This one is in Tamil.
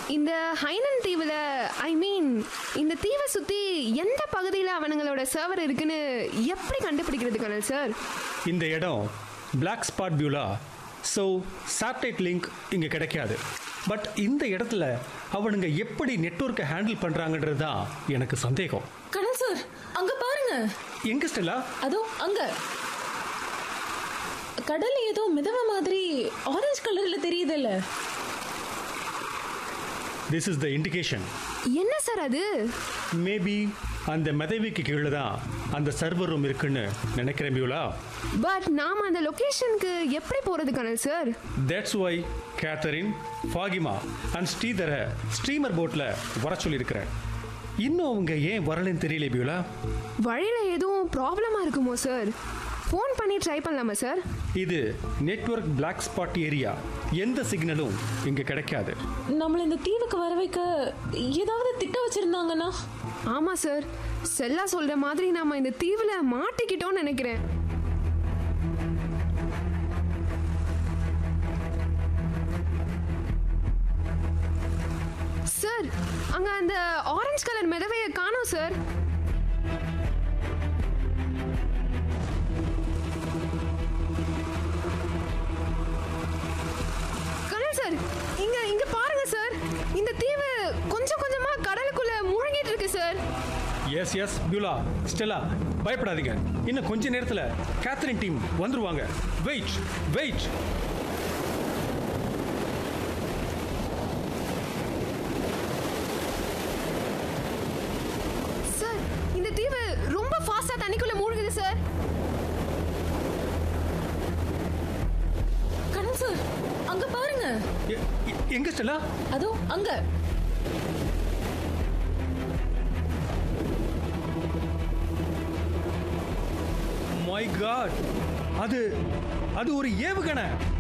இந்த ஹைனன் தீவில் ஐ மீன் இந்த தீவை சுற்றி எந்த பகுதியில் அவனுங்களோட சர்வர் இருக்குன்னு எப்படி கண்டுபிடிக்கிறது கனல் சார் இந்த இடம் Black spot Beulah so satellite link இங்கே கிடைக்காது பட் இந்த இடத்துல அவனுங்க எப்படி நெட்வொர்க்கை ஹேண்டில் பண்ணுறாங்கன்றது தான் எனக்கு சந்தேகம் கனல் சார் அங்க பாருங்க எங்க ஸ்டெல்லா அதோ அங்க கடல் ஏதோ மிதவ மாதிரி ஆரஞ்சு கலர்ல தெரியுதுல்ல திஸ் இஸ் த இண்டிகேஷன் என்ன சார் அது மேபி அந்த மெதவிக்கு கீழே தான் அந்த சர்வர் ரூம் இருக்குன்னு நினைக்கிறேன் பியூலா பட் நாம் அந்த லொக்கேஷனுக்கு எப்படி போகிறது கனல் சார் தட்ஸ் ஒய் கேத்தரின் ஃபாகிமா அண்ட் ஸ்ரீதரை ஸ்ட்ரீமர் போட்டில் வர சொல்லியிருக்கிறேன் இன்னும் அவங்க ஏன் வரலன்னு தெரியல பியூலா வழியில் எதுவும் ப்ராப்ளமாக இருக்குமோ சார் ஃபோன் பண்ணி ட்ரை பண்ணலாமா சார் இது நெட்வொர்க் பிளாக் ஸ்பாட் ஏரியா எந்த சிக்னலும் இங்கே கிடைக்காது நம்மள இந்த தீவுக்கு வர வைக்க ஏதாவது திட்டம் வச்சிருந்தாங்கன்னா ஆமாம் சார் செல்லா சொல்கிற மாதிரி நாம் இந்த தீவில் மாட்டிக்கிட்டோம்னு நினைக்கிறேன் சார் அங்கே அந்த ஆரஞ்சு கலர் மிதவையை காணோம் சார் கனல் சார் இங்க இங்க பாருங்க சார் இந்த தீவு கொஞ்சம் கொஞ்சமா கடலுக்குள்ள முழுங்கிட்டு இருக்கு sir S S Beulah Stella பயப்படாதீங்க இன்னும் கொஞ்ச நேரத்தில் கேத்தரின் டீம் வந்துருவாங்க வெயிட் வெயிட் சார் இந்த தீவு ரொம்ப ஃபாஸ்டா தண்ணிக்குள்ள மூழ்குது சார் கனல் சார் அங்க பாருங்க எ- எ- எங்க ஸ்டெல்லா அதோ அங்க மை காட் அது அது ஒரு ஏவுகணை